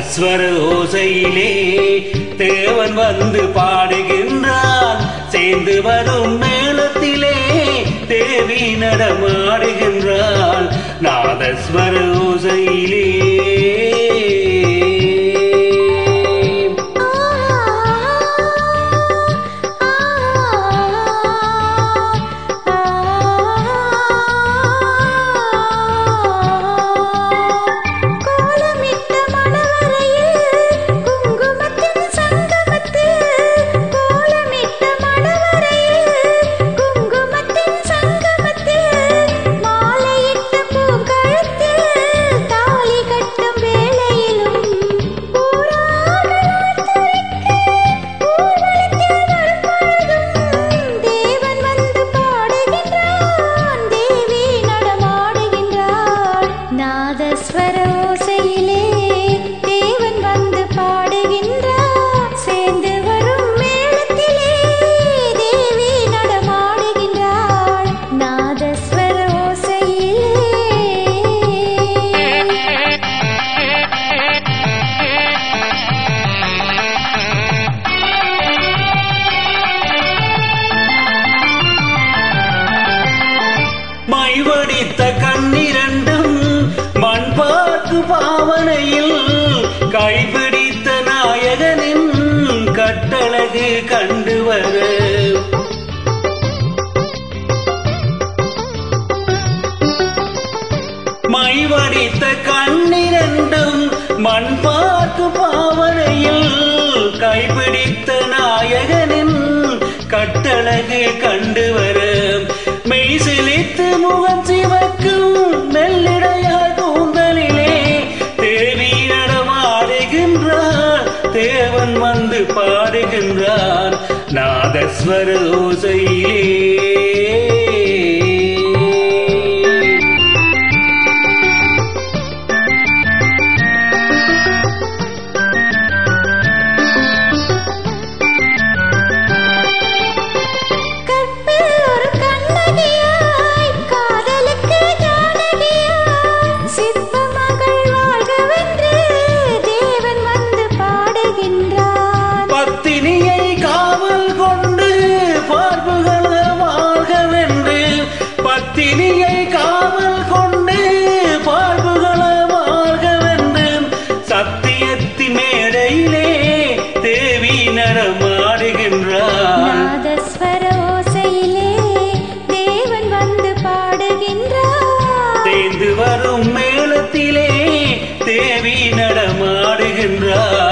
நாதஸ்வர ஓசையிலே தேவன் வந்து பாடுகின்றான் சேர்ந்து வரும் மேளத்திலே தேவி நடமாடுகின்றாள் நாதஸ்வர ஓசையிலே கோலமிட்ட மணவரையில் குங்குமத்தின் சங்கமத்தில் கோலமிட்ட மணவரையில் குங்குமத்தின் சங்கமத்தில் மாலையிட்ட பூங்கழுத்தில் தாலி கட்டும் வேளையிலும் ஊராக ஊர்வலத்தில் வரும்பொழுதும் தேவன் வந்து பாடுகின்றான் தேவி நடமாடுகின்றாள் நாதஸ்வர ஓசையிலே தேவன் வந்து பாடுகின்றான் சேர்ந்து வரும் மேளத்திலே தேவி நடமாடுகின்றாள் நாதஸ்வர ஓசையிலே மைவடித்த கண்ணிரண்டும் மண் பார்க்கு பாவனையில் கைபிடித்த நாயகனின் கட்டழகு கண்டு வர மைவடித்த கண்ணிரண்டும் மண் பார்க்கு பாவனையில் கைபிடித்த நாயகனின் கட்டழகு கண்டு வர மெய் சிலித்து முகம் சிவக்கும் மெல்லிடையால் கூந்தலிலே தேவி நடமாடுகின்றார் தேவன் வந்து பாடுகின்றார் நாதஸ்வர ஓசையிலே கற்பில் ஒரு கண்ணகியாய் காதலுக்கு ஜானகியாய் சிற்ப மகள் வாழ்கவென்று தேவன் வந்து பாடுகின்றார் பத்தினியை காவல் கொண்டு பார்ப்புகள வாழ்கவென்று பத்தினியை காவல் கொண்டு பார்ப்புகள வாழ்கவென்று சத்தியத்தின் மேடையிலே தேவி நடமாடுகின்றார் நாதஸ்வர ஓசையிலே தேவன் வந்து பாடுகின்றார் தேர்ந்து வரும் மேளத்திலே தேவி நடமாடுகின்றார்